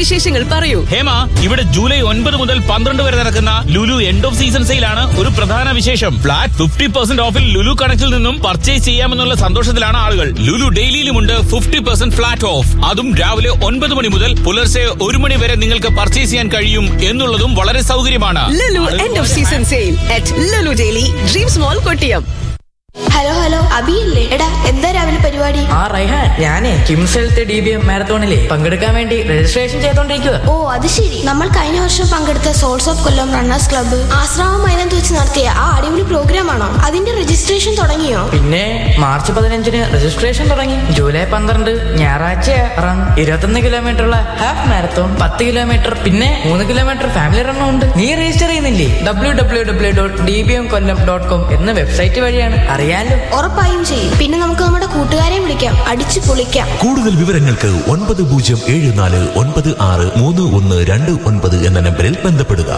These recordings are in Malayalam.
വിശേഷങ്ങൾ പറയൂ ഹേമ ഇവിടെ ജൂലൈ ഒൻപത് മുതൽ പന്ത്രണ്ട് വരെ നടക്കുന്ന ലുലു എൻഡ് ഓഫ് സീസൺ സെയിലാണ് ഒരു പ്രധാന വിശേഷം ഫ്ലാറ്റ് ഫിഫ്റ്റി പെർസെന്റ് ഓഫിൽ ലുലു കണക്റ്റിൽ നിന്നും പർച്ചേസ് ചെയ്യാമെന്നുള്ള സന്തോഷത്തിലാണ് ആളുകൾ ലുലു ഡെയിലിയിലുമുണ്ട് ഫിഫ്റ്റി പെർസെന്റ് ഫ്ലാറ്റ് ഓഫ് അതും രാവിലെ ഒൻപത് മണി മുതൽ പുലർച്ചെ ഒരു മണി വരെ നിങ്ങൾക്ക് പർച്ചേസ് ചെയ്യാൻ കഴിയും എന്നുള്ളതും വളരെ സൗകര്യമാണ് Lulu end of season sale at Lulu daily dreams mall Kottiyam hello hello അബിയല്ലേ എടാ എന്താ രാവിലെ പരിപാടി ആ റൈഹാൻ ഞാനേ KIMS health D B M മാരത്തോണിലെ പങ്കെടുക്കാൻ വേണ്ടി രജിസ്ട്രേഷൻ ചെയ്തോണ്ടിരിക്കുക ഓ അത് ശരി നമ്മൾ കഴിഞ്ഞ വർഷം പങ്കെടുത്ത souls of Kollam runners club Asramam മൈതാനത്ത് വെച്ച് നടത്തിയ ആ അടിപൊളി പ്രോഗ്രാം ആണോ അതിന്റെ രജിസ്ട്രേഷൻ തുടങ്ങിയോ പിന്നെ മാർച്ച് പതിനഞ്ചിന് രജിസ്ട്രേഷൻ തുടങ്ങി ജൂലൈ പന്ത്രണ്ട് ഞായറാഴ്ച റൺ ഇരുപത്തൊന്ന് കിലോമീറ്റർ ഉള്ള ഹാഫ് മാരത്തോൺ പത്ത് കിലോമീറ്റർ പിന്നെ മൂന്ന് കിലോമീറ്റർ ഫാമിലി റണ്ണും ഉണ്ട് നീ രജിസ്റ്റർ ചെയ്യുന്നില്ലേ W W W dot D B M Kollam dot com എന്ന വെബ്സൈറ്റ് വഴിയാണ് അറിയാലോ ഉറപ്പായും ചെയ്യും പിന്നെ നമുക്ക് നമ്മുടെ കൂട്ടുകാരെ വിളിക്കാം അടിച്ചു പൊളിക്കാം കൂടുതൽ വിവരങ്ങൾക്ക് ഒൻപത് പൂജ്യം ഏഴ് നാല് ഒൻപത് ആറ് മൂന്ന് ഒന്ന് രണ്ട് ഒൻപത് എന്ന നമ്പറിൽ ബന്ധപ്പെടുക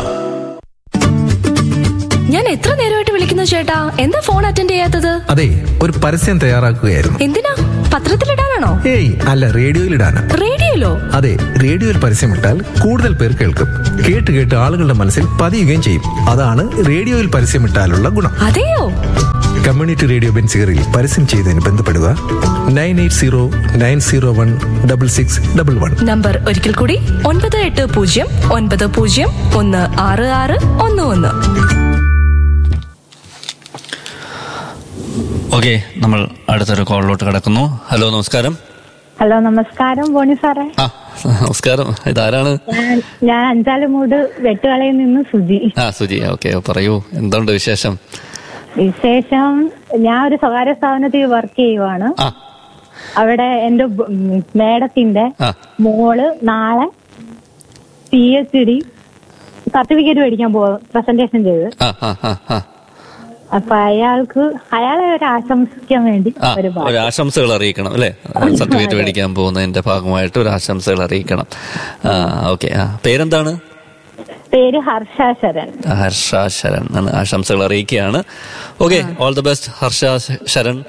ഞാൻ എത്ര നേരമായിട്ട് വിളിക്കുന്നു ചേട്ടാ എന്താ ഫോൺ അറ്റൻഡ് ചെയ്യാത്തത് അതെ ഒരു പരസ്യം തയ്യാറാക്കുകയായിരുന്നു എന്തിനാ പത്രത്തിലിടാനാണോ ഏയ് അല്ല റേഡിയോയിലിടാനാ റേഡിയോയിലോ അതെ റേഡിയോയിൽ പരസ്യമിട്ടാൽ കൂടുതൽ പേർ കേൾക്കും കേട്ട് കേട്ട് ആളുകളുടെ മനസ്സിൽ പതിയുകയും ചെയ്യും അതാണ് റേഡിയോയിൽ പരസ്യമിട്ടാലുള്ള ഗുണം അതെയോ കമ്മ്യൂണിറ്റി റേഡിയോ ബെൻസിയറിൽ പരസ്യം ചെയ്തതിന് ബന്ധപ്പെടുക nine eight zero nine zero one double six double one number ഒരിക്കൽ കൂടി ഒൻപത് എട്ട് പൂജ്യം ഒൻപത് പൂജ്യം ഒന്ന് ആറ് ആറ് ഒന്ന് ഒന്ന് ഓക്കെ നമ്മൾ അടുത്തൊരു കോളിലോട്ട് കിടക്കുന്നു ഹലോ നമസ്കാരം ഹലോ നമസ്കാരം ബോണി സാറേ ആ നമസ്കാരം ഇതാരാണ് ഞാൻ ഞാൻ അഞ്ചാലുമൂട് വെട്ടുകളയിൽ നിന്ന് സുജി ആ സുജി ഓക്കെ പറയൂ എന്തുണ്ട് വിശേഷം വിശേഷം ഞാൻ ഒരു സ്വകാര്യ സ്ഥാപനത്തിൽ വർക്ക് ചെയ്യുവാണ് ആ അവിടെ എന്റെ ബ- ഉം, മേഡത്തിന്റെ ആ മോള് നാളെ പി എച്ച് ഡി സർട്ടിഫിക്കറ്റ് മേടിക്കാൻ പോകും പ്രസന്റേഷൻ ചെയ്ത് ആ ആ ആ ആ അപ്പൊ അയാൾക്ക് അയാളെ ഒരു ആശംസിക്കാൻ വേണ്ടി ആ ഒരു പാട്ട്. ഒരു ആശംസകൾ അറിയിക്കണം അല്ലേ സർട്ടിഫിക്കറ്റ് മേടിക്കാൻ പോകുന്നതിന്റെ ഭാഗമായിട്ട് ഒരു ആശംസകൾ അറിയിക്കണം ആ ഓക്കെ ആ പേരെന്താണ് പേര് ഹർഷ ശരൺ ഹർഷ ശരൺ ആണ് ആശംസകൾ അറിയിക്കുകയാണ് okay all the best Harsha Sharan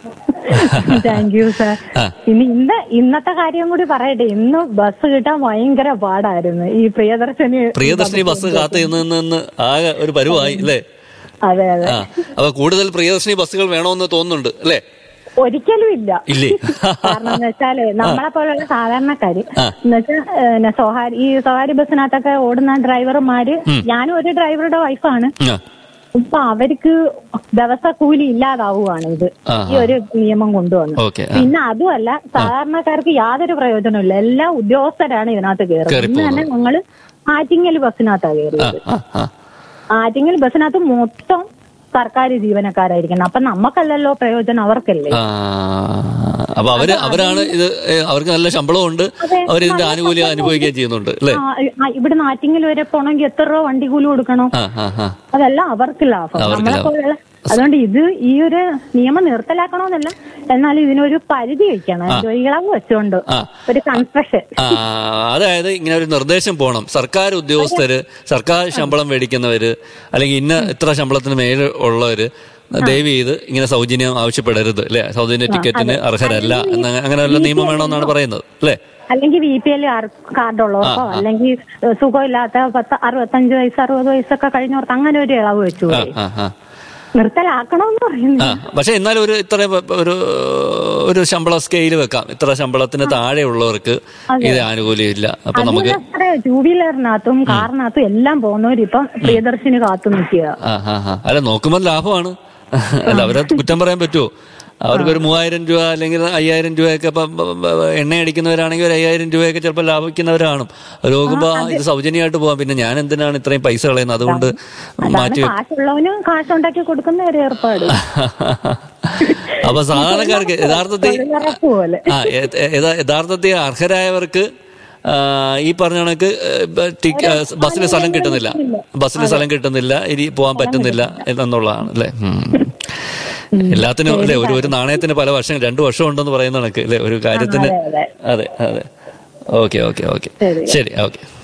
thank you sir ആ. ഇനി ഇന്ന് ഇന്നത്തെ കാര്യം കൂടി പറയട്ടെ ഇന്ന് ബസ് കിട്ടാൻ ഭയങ്കര പാടായിരുന്നു ഈ പ്രിയദർശിനി പ്രിയദർശിനി ബസ് കാത്തു നിന്ന് നിന്ന് നിന്ന് ആകെ ഒരു പരുവായി അല്ലേ അതെ അതെ ആ അപ്പൊ കൂടുതൽ പ്രിയദർശിനി ബസ്സുകൾ വേണമെന്ന് തോന്നുന്നുണ്ട് അല്ലേ ഒരിക്കലും ഇല്ല ഇല്ലേ? കാരണം എന്ന് വെച്ചാല് നമ്മളെ പോലുള്ള സാധാരണക്കാര് ആ. എന്നുവെച്ചാൽ സ്വകാര്യ ഈ സ്വകാര്യ ബസ്സിനകത്തൊക്കെ ഓടുന്ന ഡ്രൈവർമാര് ഞാനും ഒരു ഡ്രൈവറുടെ വൈഫാണ് ആ, ഇപ്പൊ അവർക്ക് ദിവസ കൂലി ഇല്ലാതാവുകയാണ് ഇത് ആ, ഈ ഒരു നിയമം കൊണ്ടുവന്ന് ഓക്കെ ആ. പിന്നെ അതുമല്ല സാധാരണക്കാർക്ക് യാതൊരു പ്രയോജനമില്ല എല്ലാ ഉദ്യോഗസ്ഥരാണ് ഇതിനകത്ത് കയറുന്നത് കയറി ഇന്ന് തന്നെ ഞങ്ങള് ആറ്റിങ്ങൽ ബസ്സിനകത്താണ് ആ, കയറിയത് ആ, ആ. ആറ്റിങ്ങൽ ബസ്സിനകത്ത് മൊത്തം സർക്കാർ ജീവനക്കാരായിരിക്കണം അപ്പൊ നമുക്കല്ലല്ലോ പ്രയോജനം അവർക്കല്ലേ ആ, അപ്പൊ അവര് അവരാണ് ഇത് ഏ, അവർക്ക് നല്ല ശമ്പളവും ഉണ്ട് അതെ, അവരിതിന്റെ നല്ല ആനുകൂല്യം ശമ്പളം അനുഭവിക്കുകയും ചെയ്യുന്നുണ്ട് അല്ലേ ആ, ആ, ഇവിടെ ആറ്റിങ്ങൽ വരെ പോണെങ്കിൽ എത്ര രൂപ വണ്ടി കൂലി കൊടുക്കണം ആ ആ ആ അതെല്ലാം അവർക്ക് ലാഭം അവർക്ക് നമ്മളെ ലാഭം. പോലുള്ള അതുകൊണ്ട് ഇത് ഈ ഒരു നിയമം നിർത്തലാക്കണമെന്നല്ല എന്നാൽ ഇതിനൊരു പരിധി വെക്കണം ആ. ഒരു ഇളവ് വെച്ചുകൊണ്ട് ആ. ഒരു കൺസ്ട്രക്ഷൻ ആ, അതായത് ഇങ്ങനെ ഒരു നിർദ്ദേശം പോകണം സർക്കാർ ഉദ്യോഗസ്ഥര് സർക്കാർ ശമ്പളം മേടിക്കുന്നവര് അല്ലെങ്കിൽ ഇന്ന ഇത്ര ശമ്പളത്തിന് മേലെ ഉള്ളവര് ദയവ് ചെയ്ത് ഇങ്ങനെ സൗജന്യം ആവശ്യപ്പെടരുത് അല്ലെ സൗജന്യ ടിക്കറ്റിന് അർഹരല്ല എന്ന അങ്ങനെ വല്ല നിയമം വേണമെന്നാണ് പറയുന്നത് അല്ലേ അല്ലെങ്കിൽ ബി പി എൽ കാർഡ് ഉള്ളവർക്കോ ആ, ആ. അല്ലെങ്കിൽ ഏഹ്, സുഖമില്ലാത്ത പത്ത് അറുപത്തഞ്ച് വയസ്സ് അറുപത് വയസ്സൊക്കെ കഴിഞ്ഞവർക്ക് അങ്ങനെ ഒരു ഇളവ് വെച്ചു ആ ആ ആ നിർത്തലാക്കണമെന്ന് പറയുന്നു ആ പക്ഷെ എന്നാലും ഒരു ഇത്ര ഒരു ഒരു ശമ്പള സ്കെയിൽ വെക്കാം ഇത്ര ശമ്പളത്തിന് താഴെയുള്ളവർക്ക് ഇത് ആനുകൂല്യം ഇല്ല അപ്പൊ നമുക്ക് ടൂ വീലറിനകത്തും കാറിനകത്തും എല്ലാം പോകുന്നവരിപ്പം പ്രിയദർശിനി കാത്തു നിൽക്കുക ആ ആ ആ അല്ല നോക്കുമ്പോൾ ലാഭമാണ് അല്ല അവരെ കുറ്റം പറയാൻ പറ്റുമോ അവർക്ക് ഒരു മൂവായിരം രൂപ അല്ലെങ്കിൽ അയ്യായിരം രൂപയൊക്കെ ഇപ്പം എണ്ണ അടിക്കുന്നവരാണെങ്കിൽ ഒരു അയ്യായിരം രൂപയൊക്കെ ചിലപ്പോൾ ലാഭിക്കുന്നവരാണ് അത് നോക്കുമ്പോൾ ഇത് സൗജന്യമായിട്ട് പോകാം പിന്നെ ഞാൻ എന്തിനാണ് ഇത്രയും പൈസ കളയുന്നത് അതുകൊണ്ട് അതാണ് മാറ്റി വെക്കും കാശുള്ളവനും കാശുണ്ടാക്കി കൊടുക്കുന്ന ഒരു ഏർപ്പാട് അപ്പൊ സാധാരണക്കാർക്ക് യഥാർത്ഥത്തിൽ തൊഴിലുറപ്പ് പോലെ ആ യ- യഥാ- യഥാർത്ഥത്തിൽ അർഹരായവർക്ക് ആ, ഈ പറഞ്ഞ കണക്ക് ബസ്സിൽ സ്ഥലം കിട്ടുന്നില്ല ബസ്സിൽ സ്ഥലം കിട്ടുന്നില്ല ഇനി പോകാൻ പറ്റുന്നില്ല എന്നുള്ളതാണ് അല്ലേ ഉം. എല്ലാത്തിനും അല്ലെ ഒരു ഒരു നാണയത്തിന് പല വർഷം രണ്ടു വർഷം ഉണ്ടെന്ന് പറയുന്ന കണക്ക് അല്ലെ ഒരു കാര്യത്തിന് അതെ, അതെ അതെ ഓക്കെ ഓക്കെ ഓക്കെ ശരി. ശരി ഓക്കെ